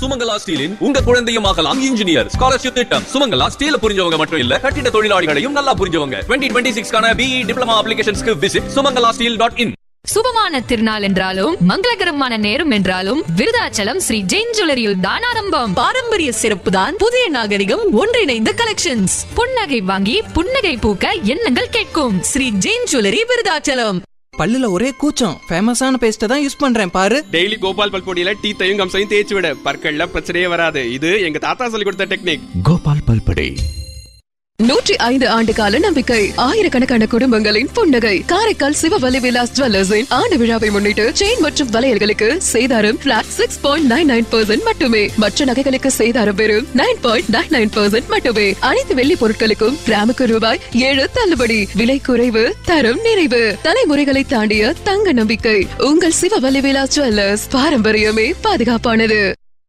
சுமங்கலா ஸ்டீலின் உங்க குழந்தையும் ஆகலாம் இன்ஜினியர் ஸ்காலர்ஷிப் திட்டம் சுமங்கலா ஸ்டீல புரிஞ்சவங்க மட்டும் இல்ல கட்டிட தொழிலாளிகளையும் நல்லா புரிஞ்சவங்க டுவெண்ட்டி டுவெண்ட்டி சிக்ஸ்க்கான பிஇ டிப்ளமா அப்ளிகேஷன்ஸ்க்கு visit Sumangala steel dot in சுபமான திருநாள் என்றாலும் மங்களகரமான நேரம் என்றாலும் விருதாச்சலம் ஸ்ரீ ஜெயின் ஜுவல்லரியில் தான் ஆரம்பம் பாரம்பரிய சிறப்பு தான் புதிய நாகரிகம் ஒன்றிணைந்த கலெக்ஷன்ஸ் புன்னகை வாங்கி புன்னகை பூக்க எண்ணங்கள் கேட்கும் ஸ்ரீ ஜெயின் ஜுவல்லரி விருதாச்சலம் பல்லுல ஒரே கூச்சம் ஃபேமஸான பேஸ்ட்டை தான் யூஸ் பண்றேன் பாரு டெய்லி கோபால் பல்பொடியில டீத்தையும் கம்சையும் தேய்ச்சி விட பற்கள்ல பிரச்சனையே வராது இது எங்க தாத்தா சொல்லி கொடுத்த டெக்னிக் கோபால் பல்படே நூற்றி ஐந்து ஆண்டு கால நம்பிக்கை ஆயிரக்கணக்கான குடும்பங்களின் புன்னகை காரைக்கால் சிவவலி விலாஸ் ஜுவல்லர்ஸின் ஆண்டு விழாவை முன்னிட்டு செயின் மற்றும் வளையல்களுக்கு சேதாரம் flat six point nine nine percent மட்டுமே மற்ற நகைகளுக்கு சேதாரம் வெறும் nine point nine nine percent மட்டுமே அனைத்து வெள்ளி பொருட்களுக்கும் கிராமுக்கு ரூபாய் ஏழு தள்ளுபடி விலை குறைவு தரம் நிறைவு தலைமுறைகளை தாண்டிய தங்க நம்பிக்கை உங்கள் சிவவலி விலாஸ் ஜுவல்லர்ஸ் பாரம்பரியமே பாதுகாப்பானது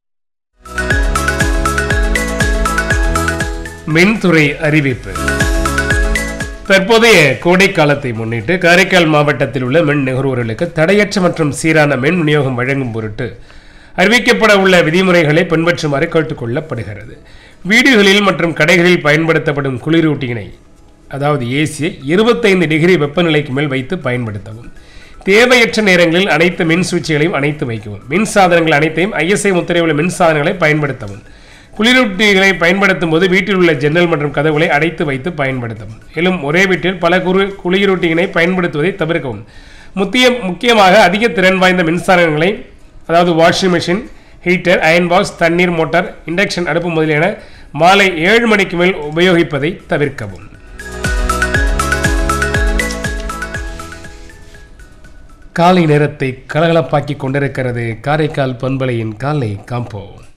மின்துறை அறிவிப்பு தற்போதைய கோடை காலத்தை முன்னிட்டு காரைக்கால் மாவட்டத்தில் உள்ள மின் நுகர்வோர்களுக்கு தடையற்ற மற்றும் சீரான மின் விநியோகம் வழங்கும் பொருட்டு அறிவிக்கப்பட உள்ள விதிமுறைகளை பின்பற்றுமாறு கேட்டுக்கொள்ளப்படுகிறது வீடுகளில் மற்றும் கடைகளில் பயன்படுத்தப்படும் குளிரூட்டியினை அதாவது ஏசியை இருபத்தைந்து டிகிரி வெப்பநிலைக்கு மேல் வைத்து பயன்படுத்தவும் தேவையற்ற நேரங்களில் அனைத்து மின் சுவிட்சுகளையும் அணைத்து வைக்கவும் மின் சாதனங்கள் அனைத்தையும் ஐஎஸ்ஐ முத்திரை உள்ள மின் சாதனங்களை பயன்படுத்தவும் குளிரூட்டிகளை பயன்படுத்தும் போது வீட்டில் உள்ள ஜன்னல் மற்றும் கதவுகளை அடைத்து வைத்து பயன்படுத்தவும் மேலும் ஒரே வீட்டில் பல குறு குளிரூட்டிகளை பயன்படுத்துவதை தவிர்க்கவும் முக்கிய முக்கியமாக அதிக திறன் வாய்ந்த மின்சாரங்களை அதாவது washing machine heater iron box தண்ணீர் மோட்டார் இண்டக்ஷன் அடுப்பு முதலியன மாலை ஏழு மணிக்கு மேல் உபயோகிப்பதை தவிர்க்கவும் காலை நேரத்தை கலகலப்பாக்கி கொண்டிருக்கிறது காரைக்கால் பண்பலையின் காலை காம்போ